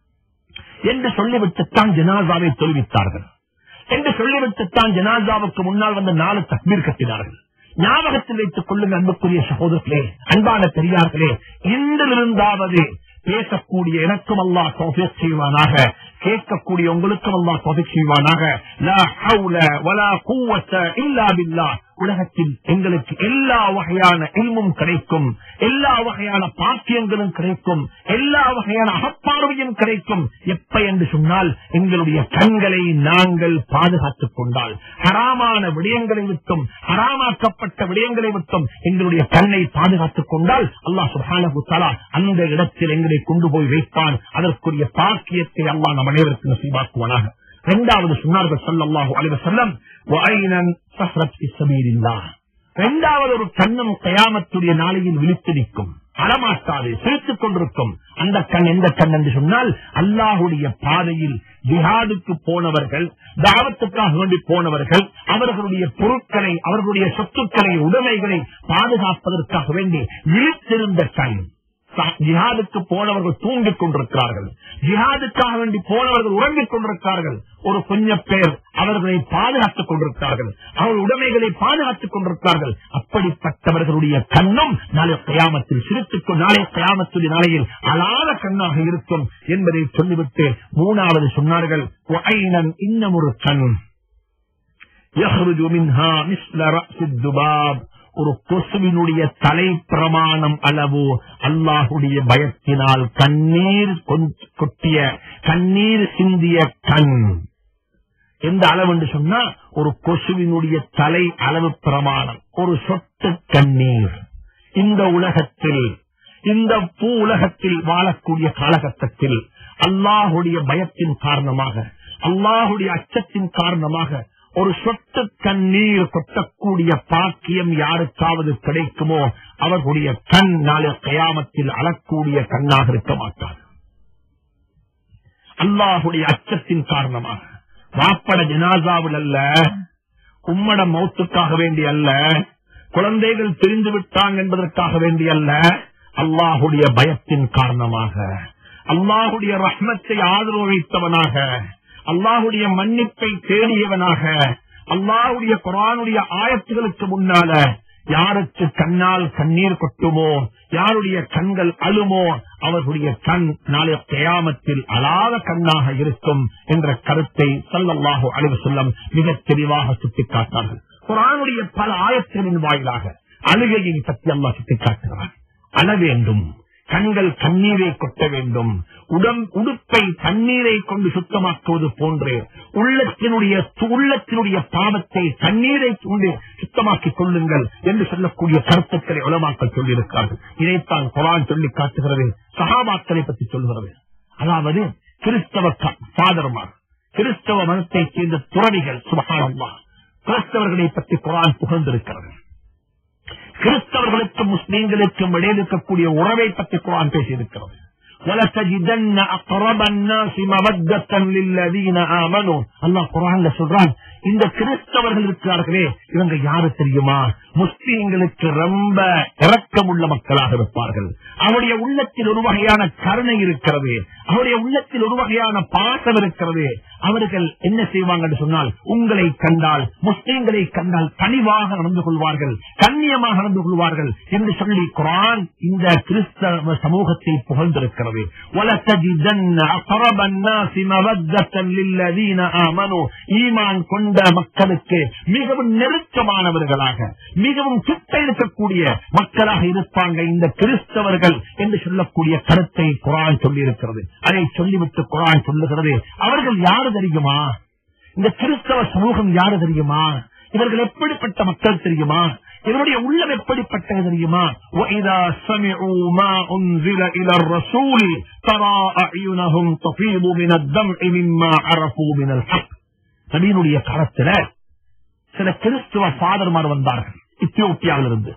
என்று சொல்லிவிட்டுத்தான் ஜனாசாவை தொழுவித்தார்கள் என்று சொல்லிவிட்டுத்தான் ஜனாசாவுக்கு முன்னால் வந்த நாலு தக்பீர் கட்டினார்கள் ஞாபகத்தில் வைத்துக் கொள்ளுங்கள் அன்புக்குரிய சகோதரர்களே அன்பான பெரியார்களே இன்றிலிருந்தாவது பேசக்கூடிய எனக்கும் அல்லாஹ் தௌஃபீக் செய்வானாக கேட்கக்கூடிய உங்களுக்கும் அல்லாஹ் தௌஃபீக் செய்வானாக லா ஹவுல வலா குவத்த இல்லா பில்லாஹ் உலகத்தில் எங்களுக்கு எல்லா வகையான இல்மும் கிடைக்கும் எல்லா வகையான பாக்கியங்களும் கிடைக்கும் எல்லா வகையான அகப்பார்வையும் கிடைக்கும் எப்ப என்று சொன்னால் எங்களுடைய கண்களை நாங்கள் பாதுகாத்துக் கொண்டால் ஹராமான விடயங்களை விட்டும் ஹராமாக்கப்பட்ட விடயங்களை விட்டும் எங்களுடைய கண்ணை பாதுகாத்துக் கொண்டால் அல்லாஹ் சுப்ஹானஹு தஆலா அந்த இடத்தில் எங்களை கொண்டு போய் வைப்பான் அதற்குரிய பாக்கியத்தை அல்லாஹ் நம் அனைவருக்கும் நசீபாக்குவானாக இரண்டாவது சொன்னார்கள் ஸல்லல்லாஹு அலைஹி வஸல்லம் வஐனன் சஹரத் ஃபி ஸபீலில்லாஹ் இரண்டாவது ஒரு கண்ணும் கயாமத்துடைய நாளையில் விழித்து நிற்கும் அறமாட்டாது சிரித்துக் கொண்டிருக்கும் அந்த கண் எந்த கண் என்று சொன்னால் அல்லாஹுடைய பாதையில் ஜிஹாதுக்கு போனவர்கள் தாவத்துக்காக வேண்டி போனவர்கள் அவர்களுடைய பொருட்களை அவர்களுடைய சொத்துக்களை உடைமைகளை பாதுகாப்பதற்காக வேண்டி விழித்திருந்த கண் ச- ஜிஹாதுக்கு போனவர்கள் தூங்கிக் கொண்டிருக்கிறார்கள் ஜிஹாதுக்காக வேண்டி போனவர்கள் உறங்கிக் கொண்டிருக்கிறார்கள் ஒரு கொஞ்ச பேர் அவர்களை பாதுகாத்துக் கொண்டிருக்கிறார்கள் அவர்கள் உடைமைகளை பாதுகாத்துக் கொண்டிருக்கிறார்கள் அப்படிப்பட்டவர்களுடைய கண்ணும் நாளை கயாமத்தில் சிரித்துக் நாளை கயாமத்துடைய நாளையில் அழாத கண்ணாக இருக்கும் என்பதை சொல்லிவிட்டு மூணாவது சொன்னார்கள் "வஐனன் இன்னும் ஒரு கண் يخرج منها مثل رأس الذباب ஒரு கொசுவினுடைய தலை பிரமாணம் அளவு அல்லாஹுடைய பயத்தினால் கண்ணீர் கொஞ்- கொட்டிய கண்ணீர் சிந்திய கண் எந்த அளவு என்று சொன்னா ஒரு கொசுவினுடைய தலை அளவு பிரமாணம் ஒரு சொட்டு கண்ணீர் இந்த உலகத்தில் இந்த பூ உலகத்தில் வாழக்கூடிய காலகட்டத்தில் அல்லாஹுடைய பயத்தின் காரணமாக அல்லாஹுடைய அச்சத்தின் காரணமாக ஒரு சொட்டு கண்ணீர் கொட்டக்கூடிய பாக்கியம் யாருக்காவது கிடைக்குமோ அவர்களுடைய கண் நாளை கயாமத்தில் அழக்கூடிய கண்ணாக இருக்க மாட்டார் அல்லாஹுடைய அச்சத்தின் காரணமாக வாப்பட ஜனாசாவில் அல்ல உம்மட மௌத்துக்காக வேண்டி அல்ல குழந்தைகள் பிரிந்து விட்டாங்க என்பதற்காக வேண்டி அல்ல அல்லாஹுடைய பயத்தின் காரணமாக அல்லாஹுடைய ரஹ்மத்தை ஆதரவு வைத்தவனாக அல்லாஹுடைய மன்னிப்பை தேடியவனாக அல்லாஹுடைய குரானுடைய ஆயத்துகளுக்கு முன்னால யாருக்கு கண்ணால் கண்ணீர் கொட்டுமோ யாருடைய கண்கள் அழுமோ அவர்களுடைய கண் நாளைய கயாமத்தில் அழாத கண்ணாக இருக்கும் என்ற கருத்தை சல்லல்லாஹு அலைஹி வஸல்லம் மிக தெளிவாக சுட்டிக்காட்டார்கள் குரானுடைய பல ஆயத்தங்களின் வாயிலாக அழுகையை பற்றி அல்லாஹ் சுட்டிக் காட்டுகிறான் அழ வேண்டும் கண்கள் கண்ணீரை கொட்ட வேண்டும் உடம் உடுப்பை தண்ணீரை கொண்டு சுத்தமாக்குவது போன்று உள்ளத்தினுடைய உள்ளத்தினுடைய பாவத்தை தண்ணீரை கொண்டு சுத்தமாக்கிக் கொள்ளுங்கள் என்று சொல்லக்கூடிய கருத்துக்களை உலமாக்கள் சொல்லியிருக்கிறார்கள் இதைத்தான் குரான் சொல்லி காட்டுகிறது சகாபாக்களை பற்றி சொல்கிறது அதாவது கிறிஸ்தவ ஃபாதர்மார் கிறிஸ்தவ மதத்தைச் சேர்ந்த துறவிகள் சுபகானம்மா கிறிஸ்தவர்களை பற்றி குரான் புகழ்ந்திருக்கிறது கிறிஸ்தவர்களுக்கும் முஸ்லீம்களுக்கும் இடையில் இருக்கக்கூடிய உறவை பற்றி குரான் பேசியிருக்கிறது وَلَتَجِدَنَّ أَقْرَبَ النَّاسِ مَوَدَّةً لِلَّذِينَ آمَنُوا அல்லாஹ் குர்ஆன்ல சொல்றான் இந்த கிறிஸ்தவர்கள் இருக்கிறார்களே இவங்க யாரு தெரியுமா முஸ்லீம்களுக்கு ரொம்ப இரக்கமுள்ள மக்களாக இருப்பார்கள் அவருடைய உள்ளத்தில் ஒரு வகையான கருணை இருக்கிறது அவருடைய உள்ளத்தில் ஒரு வகையான பாசம் இருக்கிறது அவர்கள் என்ன செய்வாங்க சொன்னால் உங்களை கண்டால் முஸ்லீம்களை கண்டால் கனிவாக நடந்து கொள்வார்கள் கண்ணியமாக நடந்து கொள்வார்கள் என்று சொல்லி குரான் இந்த கிறிஸ்தவ சமூகத்தை புகழ்ந்திருக்கிறது وَلَتَجِدَنَّ أَقْرَبَ النَّاسِ مَوَدَّةً لِلَّذِينَ آمَنُوا ஈமான் கொண்ட மக்களுக்கு மிகவும் நெருக்கமானவர்களாக மிகவும் கிட்ட இருக்கக்கூடிய மக்களாக இருப்பாங்க இந்த கிறிஸ்தவர்கள் என்று சொல்லக்கூடிய கருத்தை குரான் சொல்லியிருக்கிறது அதை சொல்லிவிட்டு குரான் சொல்லுகிறது அவர்கள் யாரு தெரியுமா இந்த கிறிஸ்தவ சமூகம் யாரு தெரியுமா இவர்கள் எப்படிப்பட்ட மக்கள் தெரியுமா இவருடைய உள்ளம் எப்படிப்பட்டது தெரியுமா وَإِذَا سَمِعُوا مَا أُنزِلَ إِلَى الرَّسُولِ تَرَى أَعْيُنَهُمْ تَفِيضُ مِنَ الدَّمْعِ مِمَّا عَرَفُوا مِنَ الْحَقِّ நபியினுடைய காலத்துல சில கிறிஸ்துவ ஃபாதர்மார் வந்தார்கள் இத்தியோப்பியாவிலிருந்து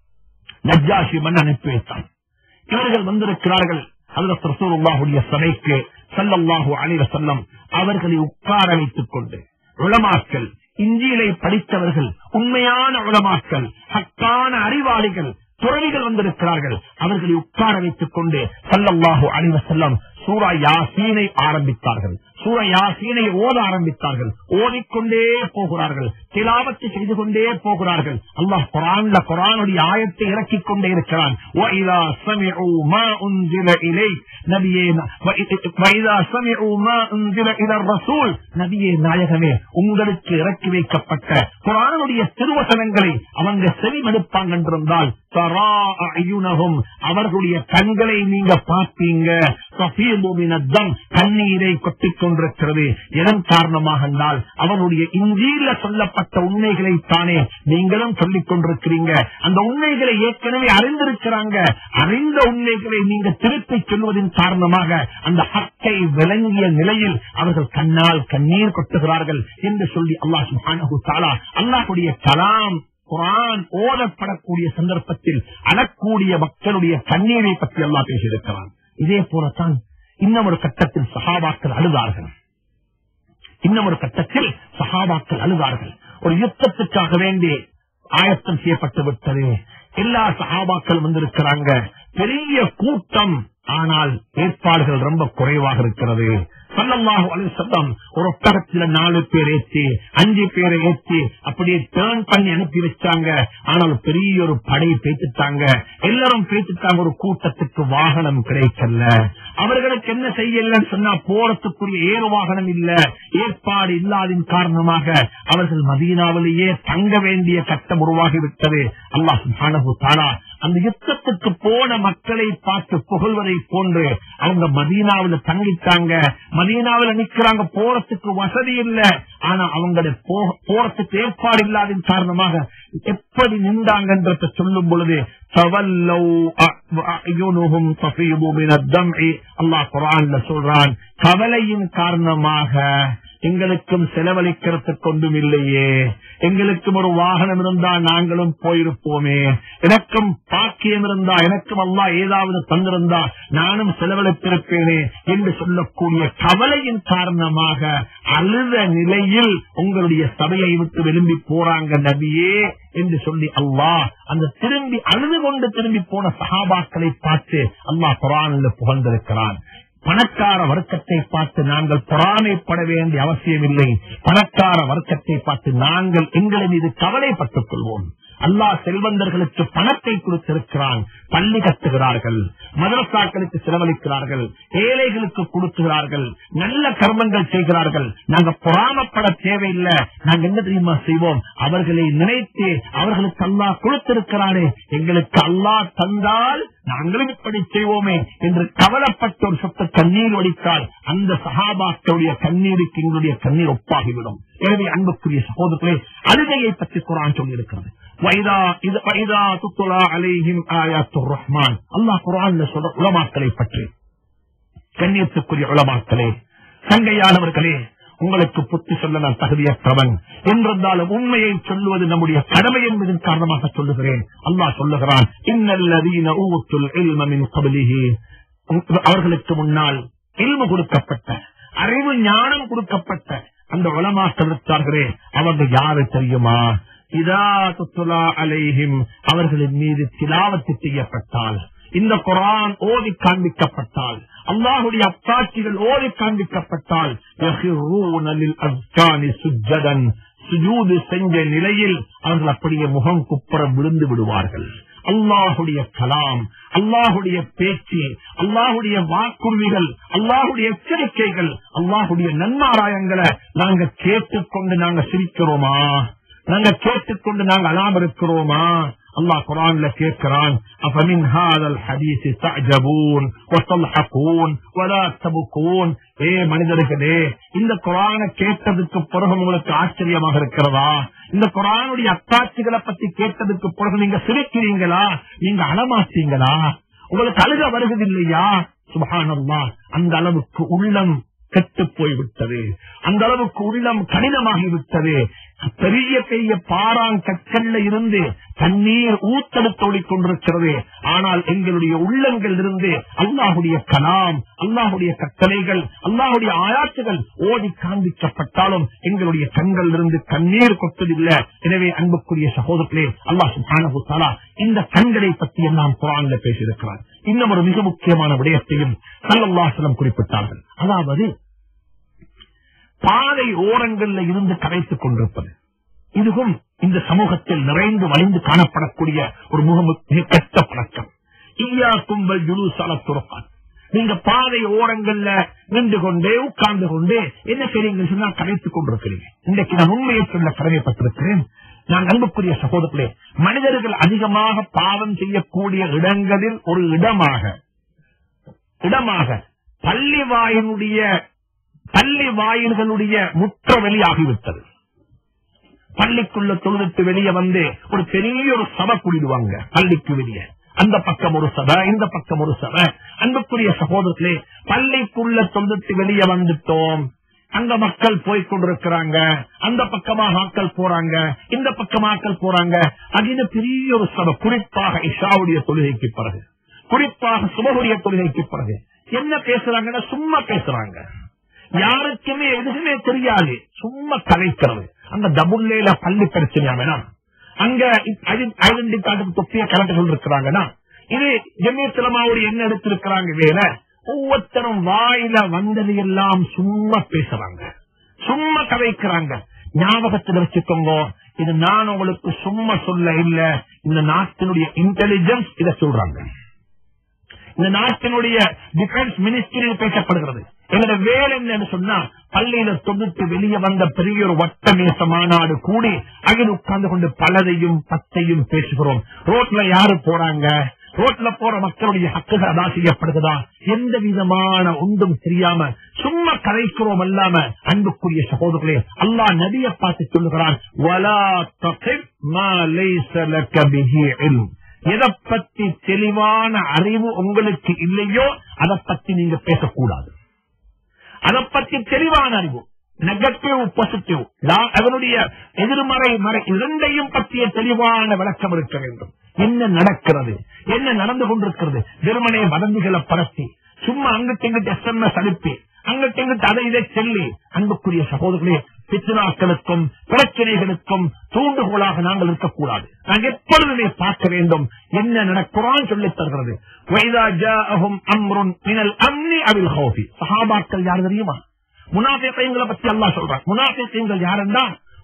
நஜ்ஜாஷி மண் அனுப்பி வைத்தான் இவர்கள் வந்திருக்கிறார்கள் ஹதரத் ரசூலுல்லாஹுடைய சபைக்கு ஸல்லல்லாஹு அலைஹி வஸல்லம் அவர்களை உட்கார வைத்துக் கொண்டு உளமாக்கல் இஞ்சியிலை படித்தவர்கள் உண்மையான உளமாக்கல் ஹக்கான அறிவாளிகள் துறவிகள் வந்திருக்கிறார்கள் அவர்களை உட்கார வைத்துக் கொண்டு சல்லல்லாஹு அலைஹி வஸல்லம் சூரா யாசீனை ஆரம்பித்தார்கள் சூரா யாசீனை ஓத ஆரம்பித்தார்கள் ஓதிக்கொண்டே போகிறார்கள் திலாவத்து செய்து கொண்டே போகிறார்கள் அல்லாஹ் குரான்ல குரானுடைய ஆயத்தை இறக்கிக் கொண்டே இருக்கிறான் وَإِذَا سَمِعُوا مَا أُنزِلَ إِلَيْكَ நபியே وَإِذَا سَمِعُوا مَا أُنزِلَ إِلَى الرَّسُولِ நபியே நாயகமே உங்களுக்கு இறக்கி வைக்கப்பட்ட குரானுடைய திருவசனங்களை அவங்க செவிமடுப்பாங்க என்றிருந்தால் தரா அயுனகும் அவர்களுடைய கண்களை நீங்க பார்ப்பீங்க தஃபீது மினத்தம் கண்ணீரை கொட்டிக் கொண்டிருக்கிறது எதன் காரணமாக என்றால் அவனுடைய இஞ்சியில சொல்லப்பட்ட உண்மைகளை தானே நீங்களும் சொல்லிக் கொண்டிருக்கிறீங்க அந்த உண்மைகளை ஏற்கனவே அறிந்திருக்கிறாங்க அறிந்த உண்மைகளை நீங்க திருப்பிச் சொல்வதன் காரணமாக அந்த ஹக்கை விளங்கிய நிலையில் அவர்கள் கண்ணால் கண்ணீர் கொட்டுகிறார்கள் என்று சொல்லி அல்லாஹ் சுப்ஹானஹு தஆலா அல்லாஹ்வுடைய கலாம் குரான் ஓதப்படக்கூடிய சந்தர்ப்பத்தில் அழக்கூடிய மக்களுடைய கண்ணீரை பற்றி எல்லாம் பேசியிருக்கிறான் இதே போலத்தான் இன்னும் ஒரு கட்டத்தில் சகாபாக்கள் அழுதார்கள் இன்னும் ஒரு கட்டத்தில் சகாபாக்கள் அழுதார்கள் ஒரு யுத்தத்துக்காக வேண்டி ஆயத்தம் செய்யப்பட்டு விட்டது எல்லா சகாபாக்கள் வந்திருக்கிறாங்க பெரிய கூட்டம் ஆனால் ஏற்பாடுகள் ரொம்ப குறைவாக இருக்கிறது சல்லல்லாஹு அலைஹி வஸல்லம் ஒரு ஒட்டகத்துல நாலு பேர் ஏற்றி அஞ்சு பேரை ஏற்றி அப்படியே டேர்ன் பண்ணி அனுப்பி வச்சாங்க ஆனால் பெரிய ஒரு படை பேத்துட்டாங்க எல்லாரும் பேத்துட்டாங்க ஒரு கூட்டத்துக்கு வாகனம் கிடைக்கல அவர்களுக்கு என்ன செய்யலன்னு சொன்னா போறதுக்குரிய ஏறு வாகனம் இல்ல ஏற்பாடு இல்லாதின் காரணமாக அவர்கள் மதீனாவிலேயே தங்க வேண்டிய கட்டம் உருவாகிவிட்டது அல்லாஹ் சுப்ஹானஹு தஆலா அந்த யுத்தத்துக்கு போன மக்களை பார்த்து புகழ்வதை போன்று அவங்க மதீனாவில தங்கிட்டாங்க மதீனாவில நிக்கிறாங்க போறதுக்கு வசதி இல்ல ஆனா அவங்களுடைய போறதுக்கு ஏற்பாடு இல்லாத காரணமாக எப்படி நின்றாங்கன்றத சொல்லும் பொழுது அல்லாஹ் குரான்ல சொல்றான் கவலையின் காரணமாக எங்களுக்கும் செலவழிக்கிறதுக்கு கொண்டும் இல்லையே எங்களுக்கும் ஒரு வாகனம் இருந்தா நாங்களும் போயிருப்போமே எனக்கும் பாக்கியம் இருந்தா எனக்கும் அல்லா ஏதாவது தந்திருந்தா நானும் செலவழித்திருப்பேனே என்று சொல்லக்கூடிய கவலையின் காரணமாக அழுத நிலையில் உங்களுடைய சபையை விட்டு விரும்பி போறாங்க நபியே என்று சொல்லி அல்லாஹ் அந்த திரும்பி அழுது கொண்டு திரும்பி போன சகாபாக்களை பார்த்து அல்லாஹ் குரானில் புகழ்ந்திருக்கிறான் பணக்கார வர்க்கத்தை பார்த்து நாங்கள் பொறாமைப்பட வேண்டிய அவசியம் இல்லை பணக்கார வர்க்கத்தை பார்த்து நாங்கள் எங்களை மீது கவலைப்பட்டுக் கொள்வோம் அல்லாஹ் செல்வந்தர்களுக்கு பணத்தை கொடுத்திருக்கிறான் பள்ளி கட்டுகிறார்கள் மதரசாக்களுக்கு செலவழிக்கிறார்கள் ஏழைகளுக்கு கொடுக்கிறார்கள் நல்ல கர்மங்கள் செய்கிறார்கள் நாங்க பொறாமப்பட தேவையில்லை நாங்க என்ன தெரியுமா செய்வோம் அவர்களை நினைத்து அவர்களுக்கு அல்லாஹ் கொடுத்திருக்கிறானே எங்களுக்கு அல்லாஹ் தந்தால் நாங்களும் இப்படி செய்வோமே என்று கவலைப்பட்ட ஒரு சொத்த கண்ணீர் வடித்தால் அந்த சகாபாக்களுடைய கண்ணீருக்கு எங்களுடைய கண்ணீர் ஒப்பாகிவிடும் எனவே அன்புக்குரிய சகோதரர்களே அழுகையை பற்றி குரான் சொல்லியிருக்கிறது வைதா இது வைதா துத்துலா அலைஹிம் ஆயாத்துர் ரஹ்மான் அல்லாஹ் குரான்ல சொல்ற உலமாக்களை பற்றி கண்ணியத்துக்குரிய உலமாக்களே சங்கையானவர்களே உங்களுக்கு புத்தி சொல்ல நான் தகுதியற்றவன் என்றிருந்தாலும் உண்மையை சொல்லுவது நம்முடைய கடமை என்பதன் காரணமாக சொல்லுகிறேன் அல்லாஹ் சொல்லுகிறான் இன்னல்லதீன ஊத்துல் இல்ம மின் கபலிஹி அவர்களுக்கு முன்னால் இல்மு கொடுக்கப்பட்ட அறிவு ஞானம் கொடுக்கப்பட்ட அந்த உலமாக்கள் இருக்கார்களே அவங்க யாரு தெரியுமா இதா துத்துலா அலைஹிம் அவர்களின் மீது திலாவத்து செய்யப்பட்டால் இந்த குரான் ஓதி காண்பிக்கப்பட்டால் அல்லாஹுடைய அத்தாட்சிகள் ஓதி காண்பிக்கப்பட்டால் யஹிரூன லில் அஸ்கானி சுஜ்ஜதன் சுஜூது செஞ்ச நிலையில் அவர்கள் அப்படியே முகம் குப்புற விழுந்து விடுவார்கள் அல்லாஹுடைய கலாம் அல்லாஹுடைய பேச்சு அல்லாஹுடைய வாக்குறுதிகள் அல்லாஹுடைய எச்சரிக்கைகள் அல்லாஹுடைய நன்மாராயங்களை நாங்க கேட்டுக்கொண்டு நாங்க சிரிக்கிறோமா நாங்க கேட்டுக்கொண்டு நாங்க அலாம் இருக்கிறோமா அல்லாஹ் குரான்ல கேட்கிறான் அஃபமின் ஹாதல் ஹதீஸ் தஅஜபூன் வதல்ஹகூன் வலா தபுகூன் ஏ மனிதர்களே இந்த குரானை கேட்டதுக்கு பிறகு உங்களுக்கு ஆச்சரியமாக இருக்கிறதா இந்த குரானுடைய அத்தாட்சிகளை பத்தி கேட்டதுக்கு பிறகு நீங்க சிரிக்கிறீங்களா நீங்க அழமாட்டீங்களா உங்களுக்கு அழுக வருவதில்லையா சுபஹானல்லா அந்த அளவுக்கு உள்ளம் கெட்டு போய்விட்டது அந்த அளவுக்கு உள்ளம் கடினமாகிவிட்டது பெரிய பெரிய பாறாங்கற்கள்ல இருந்து தண்ணீர் ஊத்தெடுத்து கொண்டிருக்கிறது ஆனால் எங்களுடைய உள்ளங்கள் இருந்து அல்லாஹுடைய கலாம் அல்லாஹுடைய கட்டளைகள் அல்லாஹுடைய ஆயாற்றுகள் ஓடி காண்பிக்கப்பட்டாலும் எங்களுடைய கண்கள் இருந்து கண்ணீர் கொட்டதில்லை எனவே அன்புக்குரிய சகோதரர்களே அல்லாஹ் சுப்ஹானஹு தஆலா இந்த கண்களை பற்றி எல்லாம் குரான்ல பேசியிருக்கிறார் இன்னும் ஒரு மிக முக்கியமான விடயத்தையும் சல்லல்லாஹு குறிப்பிட்டார்கள் அதாவது பாதை ஓரங்கள்ல இருந்து கரைத்துக் கொண்டிருப்பது இதுவும் இந்த சமூகத்தில் நிறைந்து வளைந்து காணப்படக்கூடிய ஒரு முக மிக கெட்ட பழக்கம் ஈயா கும்பல் ஜுலூசால துறப்பான் நீங்க பாதை ஓரங்கள்ல நின்று கொண்டே உட்கார்ந்து கொண்டே என்ன செய்றீங்க சொன்னா கரைத்துக் கொண்டிருக்கிறீங்க இன்றைக்கு நான் உண்மையை சொல்ல கடமைப்பட்டிருக்கிறேன் நான் அன்புக்குரிய சகோதரர்களே மனிதர்கள் அதிகமாக பாவம் செய்யக்கூடிய இடங்களில் ஒரு இடமாக இடமாக பள்ளி வாயினுடைய பள்ளி வாயில்களுடைய முற்ற வெளியாகிவிட்டது பள்ளிக்குள்ள தொழுதுட்டு வெளியே வந்து ஒரு பெரிய ஒரு சபை குடிடுவாங்க பள்ளிக்கு வெளியே அந்த பக்கம் ஒரு சபை இந்த பக்கம் ஒரு சபை அன்புக்குரிய சகோதரர்களே பள்ளிக்குள்ள தொழுதுட்டு வெளியே வந்துட்டோம் அங்க மக்கள் போய் கொண்டிருக்கிறாங்க அந்த பக்கமாக ஆட்கள் போறாங்க இந்த பக்கம் ஆட்கள் போறாங்க அது பெரிய ஒரு சபை குறிப்பாக இஷாவுடைய தொழுகைக்கு பிறகு குறிப்பாக சுபகுடைய தொழுகைக்கு பிறகு என்ன பேசுறாங்கன்னா சும்மா பேசுறாங்க யாருக்குமே எதுவுமே தெரியாது சும்மா கலைக்கிறது அந்த டபுல்லேல பள்ளி பிரச்சனையா வேணாம் அங்க ஐடென்டி கார்டுக்கு தொப்பிய கலந்து கொண்டிருக்கிறாங்கன்னா இது ஜெமியத்திலமாவுடைய என்ன எடுத்திருக்கிறாங்க வேற ஒவ்வொருத்தரும் வாயில வந்தது எல்லாம் சும்மா பேசுறாங்க சும்மா கதைக்கிறாங்க ஞாபகத்தில் வச்சுக்கோங்க இது நான் உங்களுக்கு சும்மா சொல்ல இல்ல இந்த நாட்டினுடைய இன்டெலிஜென்ஸ் இதை சொல்றாங்க இந்த நாட்டினுடைய டிஃபென்ஸ் மினிஸ்ட்ரியில் பேசப்படுகிறது எங்களோட வேலை என்னன்னு சொன்னா பள்ளியில தொகுத்து வெளியே வந்த பெரிய ஒரு வட்டமேச மாநாடு கூடி அதில் உட்கார்ந்து கொண்டு பலதையும் பத்தையும் பேசுகிறோம் ரோட்ல யாரு போறாங்க ரோட்ல போற மக்களுடைய ஹக்குகள் அதான் செய்யப்படுகிறதா எந்த விதமான ஒன்றும் தெரியாம சும்மா கரைக்கிறோம் அல்லாம அன்புக்குரிய சகோதரர்களே அல்லாஹ் நபியை பார்த்து சொல்லுகிறான் "வலா தகிப் மா லைஸ லக பிஹி இல்ம்." எதை பத்தி தெளிவான அறிவு உங்களுக்கு இல்லையோ அதை பத்தி நீங்க பேசக்கூடாது அதை பத்தி தெளிவான அறிவு நெகட்டிவ் பாசிட்டிவ் அதனுடைய எதிர்மறை மறை இரண்டையும் பற்றிய தெளிவான விளக்கம் இருக்க வேண்டும் என்ன நடக்கிறது என்ன நடந்து கொண்டிருக்கிறது வெறுமனே வதந்திகளை பரப்பி சும்மா அங்கிட்டு இங்கிட்டு எஸ்எம்எஸ் அனுப்பி அங்கிட்டு இங்கிட்டு அதை இதை சொல்லி அன்புக்குரிய சகோதரர்களே பித்னாக்களுக்கும் பிரச்சனைகளுக்கும் தூண்டுகோலாக நாங்கள் இருக்கக்கூடாது நாங்கள் எப்பொழுதுமே பார்க்க வேண்டும் என்ன நடக்குறான் சொல்லித் தருகிறது வைதா ஜாஅஹும் அம்ருன் மினல் அம்னி அவில் ஹௌஃபி சஹாபாக்கள் யார் தெரியுமா முனாஃபிகீன்களை பத்தி அல்லாஹ் சொல்றான் முனாஃபிகீன்கள் யாருன்னா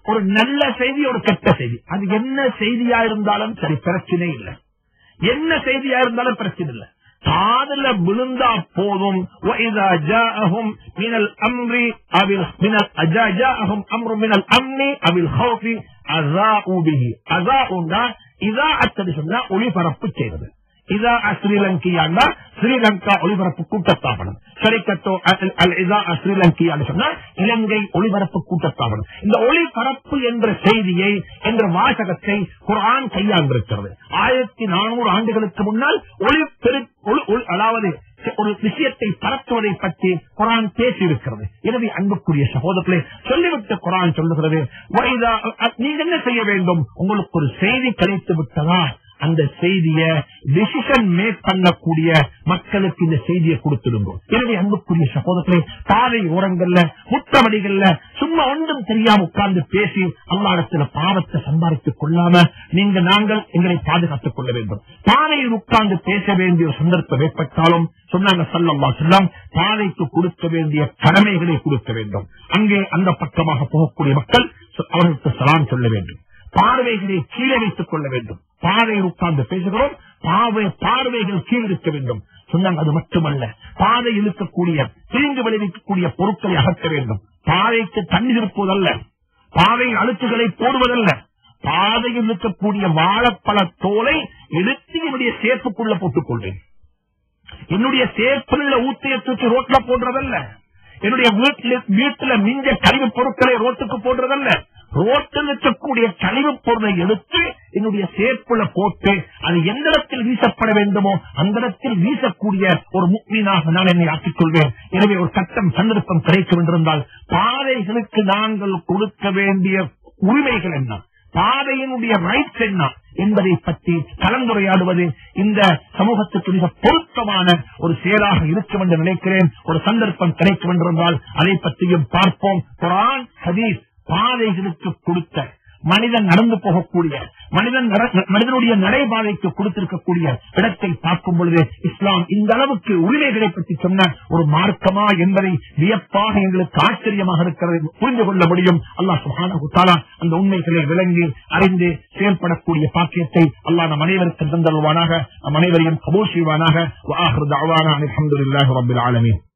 ஒரு நல்ல செய்தி ஒரு கெட்ட செய்தி அது என்ன செய்தியா இருந்தாலும் சரி பிரச்சனை இல்லை என்ன செய்தியா இருந்தாலும் பிரச்சனை இல்லை காதல விழுந்தா போதும் وَإِذَا جَاءَهُمْ مِنَ الْأَمْرِ أَوِ ال- من ال- أجا- جاءهم أمر من الأمن أو الخوف أذاعوا به أذاعوا إذا அத்தடி சொன்னா ஒளிபரப்பு செய்வது இதா ஸ்ரீலங்கியாண்டா ஸ்ரீலங்கா ஒளிபரப்பு கூட்டத்தாபனம் சரிக்கத்தோ இதா ஸ்ரீலங்கியான்னு சொன்னா இலங்கை ஒளிபரப்பு கூட்டத்தாபனம் இந்த ஒளிபரப்பு என்ற செய்தியை என்ற வாசகத்தை குர்ஆன் கையாண்டிருக்கிறது ஆயிரத்தி நானூறு ஆண்டுகளுக்கு முன்னால் ஒளி பெரு ஒளி- ஒளி- அதாவது ஒரு விஷயத்தை பரத்துவதை பற்றி குரான் பேசியிருக்கிறது எனவே அன்புக்குரிய சகோதரர்களே சொல்லிவிட்டு குரான் சொல்லுகிறது "வைதா" நீங்க என்ன செய்ய வேண்டும் உங்களுக்கு ஒரு செய்தி கிடைத்து விட்டதா அந்த செய்திய டிசிஷன் மேக் பண்ணக்கூடிய மக்களுக்கு இந்த செய்தியை கொடுத்திருந்தோ எனவே அன்புக்குரிய சகோதரர்களே பாதை ஓரங்கள்ல முத்தமடிகள்ல சும்மா ஒன்றும் தெரியாம உட்கார்ந்து பேசி அல்லாடத்துல பாவத்தை சம்பாதித்துக் கொள்ளாம நீங்க நாங்கள் எங்களை பாதுகாத்துக் கொள்ள வேண்டும் பாதையில் உட்கார்ந்து பேச வேண்டிய ஒரு சந்தர்ப்பம் ஏற்பட்டாலும் சொன்னாங்க சல்லம்மா சொல்லாம் பாதைக்கு கொடுக்க வேண்டிய கடமைகளை கொடுக்க வேண்டும் அங்கே அந்த பக்கமாக போகக்கூடிய மக்கள் அவர்களுக்கு சலாம் சொல்ல வேண்டும் பார்வைகளை கீழே வைத்துக் கொள்ள வேண்டும் பாதையில் உட்கார்ந்து பேசுகிறோம் பாவை பார்வைகள் கீழ் இருக்க வேண்டும் சொன்னாங்க அது மட்டுமல்ல பாதையில் இருக்கக்கூடிய தீங்கு விளைவிக்கக்கூடிய பொருட்களை அகற்ற வேண்டும் பாதைக்கு தண்ணீர் இருப்பதல்ல பாதை அழுக்குகளை போடுவதல்ல பாதையில் இருக்கக்கூடிய வாழைப்பழ தோலை எடுத்து என்னுடைய சேப்புக்குள்ள போட்டுக் கொள்வேன் என்னுடைய சேப்பில் ஊத்திய தூக்கி ரோட்ல போடுறதல்ல என்னுடைய வீட்டுல வீட்டுல மிஞ்ச கழிவு பொருட்களை ரோட்டுக்கு போடுறதல்ல ரோட்டில் இருக்கக்கூடிய கழிவு பொருளை எடுத்து என்னுடைய சேப்புல போட்டு அது எந்த இடத்தில் வீசப்பட வேண்டுமோ அந்த இடத்தில் வீசக்கூடிய ஒரு முக்மீனாக நான் என்னை ஆக்கிக் கொள்வேன் எனவே ஒரு சட்டம் சந்தர்ப்பம் கிடைக்கும் என்றிருந்தால் பாதைகளுக்கு நாங்கள் கொடுக்க வேண்டிய உரிமைகள் என்ன பாதையினுடைய ரைட்ஸ் என்ன என்பதை பற்றி கலந்துரையாடுவது இந்த சமூகத்துக்கு மிக பொருத்தமான ஒரு செயலாக இருக்கும் என்று நினைக்கிறேன் ஒரு சந்தர்ப்பம் கிடைக்கும் என்றிருந்தால் அதை பற்றியும் பார்ப்போம் குரான் ஹதீஸ் பாதைகளுக்கு கொடுத்த மனிதன் நடந்து போகக்கூடிய மனிதன் நட- மனிதனுடைய நடைபாதைக்கு கொடுத்திருக்கக்கூடிய இடத்தை பார்க்கும் பொழுது இஸ்லாம் இந்த அளவுக்கு உரிமைகளை பற்றி சொன்ன ஒரு மார்க்கமா என்பதை வியப்பாக எங்களுக்கு ஆச்சரியமாக இருக்கிறது புரிந்து கொள்ள முடியும் அல்லாஹ் சுப்ஹானஹு தஆலா அந்த உண்மைகளை விளங்கி அறிந்து செயல்படக்கூடிய பாக்கியத்தை அல்லாஹ் நம் அனைவருக்கும் தந்தருவானாக நம் அனைவரையும் கபூல் செய்வானாக வஆஹிரு தஅவானா அல்ஹம்துலில்லாஹி ரப்பில் ஆலமீன்